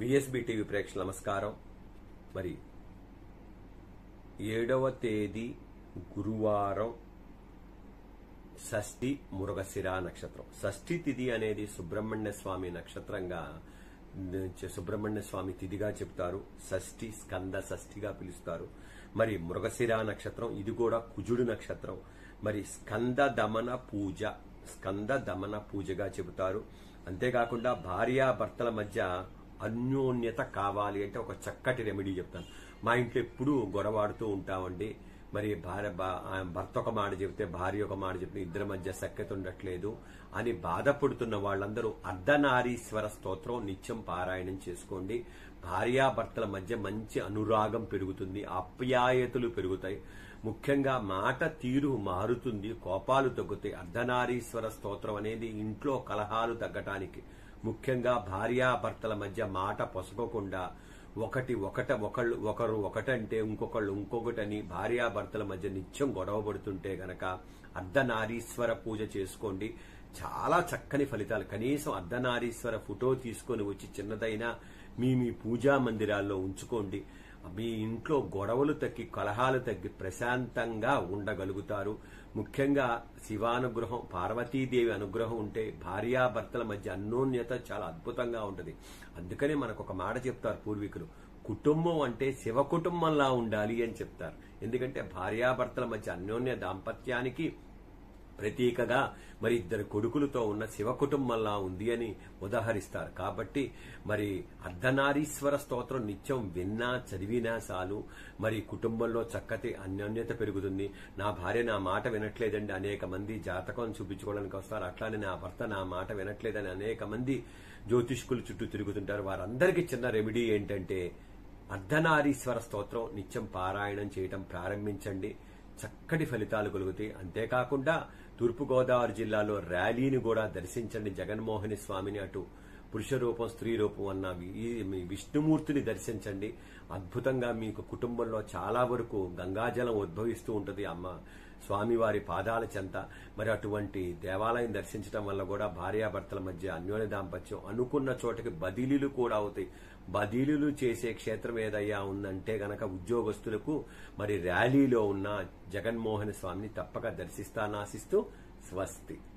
VSB TV ప్రేక్షకులు నమస్కారం మరి ఏడవ తేదీ గురువారం షష్ఠి మురుగశిర నక్షత్రం షష్ఠి తిథి అనేది సుబ్రహ్మణ్య స్వామి నక్షత్రంగా నుంచి సుబ్రహ్మణ్య స్వామి తిథిగా చెప్తారు షష్ఠి స్కంద షష్ఠిగా పిలుస్తారు మరి మృగశిర నక్షత్రం ఇది కూడా కుజుడు నక్షత్రం మరి స్కంద దమన పూజ స్కంద దమన పూజగా చెబుతారు అంతేకాకుండా భార్యాభర్తల మధ్య అన్యోన్యత కావాలి అంటే ఒక చక్కటి రెమెడీ చెప్తాను మా ఇంట్లో ఎప్పుడూ గొడవాడుతూ ఉంటామండి మరి భార్య భా- ఆ భర్త ఒక మాట చెబితే భార్య ఒక మాట చెప్పి ఇద్దరి మధ్య సఖ్యత ఉండట్లేదు అని బాధపడుతున్న వాళ్ళందరూ అర్ధనారీశ్వర స్తోత్రం నిత్యం పారాయణం చేసుకోండి భార్యాభర్తల మధ్య మంచి అనురాగం పెరుగుతుంది ఆప్యాయతలు పెరుగుతాయి ముఖ్యంగా మాట తీరు మారుతుంది కోపాలు తగ్గుతాయి అర్ధనారీశ్వర స్తోత్రం అనేది ఇంట్లో కలహాలు తగ్గటానికి ముఖ్యంగా భార్యాభర్తల మధ్య మాట పొసగకుండా ఒకటి ఒకట ఒకళ్ళు ఒకరు ఒకటంటే ఇంకొకళ్ళు ఇంకొకటని భార్యాభర్తల మధ్య నిత్యం గొడవ పడుతుంటే గనక అర్ధనారీశ్వర పూజ చేసుకోండి చాలా చక్కని ఫలితాలు కనీసం అర్ధనారీశ్వర ఫోటో తీసుకొని వచ్చి చిన్నదైనా మీ మీ పూజా మందిరాల్లో ఉంచుకోండి మీ ఇంట్లో గొడవలు తగ్గి కలహాలు తగ్గి ప్రశాంతంగా ఉండగలుగుతారు ముఖ్యంగా శివానుగ్రహం పార్వతీదేవి అనుగ్రహం ఉంటే భార్యాభర్తల మధ్య అన్యోన్యత చాలా అద్భుతంగా ఉంటుంది అందుకనే మనకు ఒక మాట చెప్తారు పూర్వీకులు కుటుంబం అంటే శివ కుటుంబంలా ఉండాలి అని చెప్తారు ఎందుకంటే భార్యాభర్తల మధ్య అన్యోన్య దాంపత్యానికి ప్రతీకగా మరి ఇద్దరు కొడుకులతో ఉన్న శివ కుటుంబంలా ఉంది అని ఉదాహరిస్తారు కాబట్టి మరి అర్ధనారీశ్వర స్తోత్రం నిత్యం విన్నా చదివినా చాలు మరి కుటుంబంలో చక్కటి అన్యోన్యత పెరుగుతుంది నా భార్య నా మాట వినట్లేదండి అనేక మంది జాతకం చూపించుకోవడానికి వస్తారు అట్లానే నా భర్త నా మాట వినట్లేదని అనేక మంది జ్యోతిష్కులు చుట్టూ తిరుగుతుంటారు వారందరికీ చిన్న రెమెడీ ఏంటంటే అర్ధనారీశ్వర స్తోత్రం నిత్యం పారాయణం చేయటం ప్రారంభించండి చక్కటి ఫలితాలు కలుగుతాయి అంతేకాకుండా తూర్పుగోదావరి జిల్లాలో ర్యాలీని కూడా దర్శించండి జగన్మోహని స్వామిని అటు పురుష రూపం స్త్రీ రూపం అన్న వి- ఈ మీ విష్ణుమూర్తిని దర్శించండి అద్భుతంగా మీకు కుటుంబంలో చాలా వరకు గంగాజలం ఉద్భవిస్తూ ఉంటుంది అమ్మ స్వామివారి పాదాల చెంత మరి అటువంటి దేవాలయం దర్శించడం వల్ల కూడా భార్యాభర్తల మధ్య అన్యోన్య దాంపత్యం అనుకున్న చోటకి బదిలీలు కూడా అవుతాయి బదిలీలు చేసే క్షేత్రం ఏదయ్యా ఉందంటే గనక ఉద్యోగస్తులకు మరి ర్యాలీలో ఉన్న జగన్మోహన్ స్వామిని తప్పక దర్శిస్తానాశిస్తూ స్వస్తి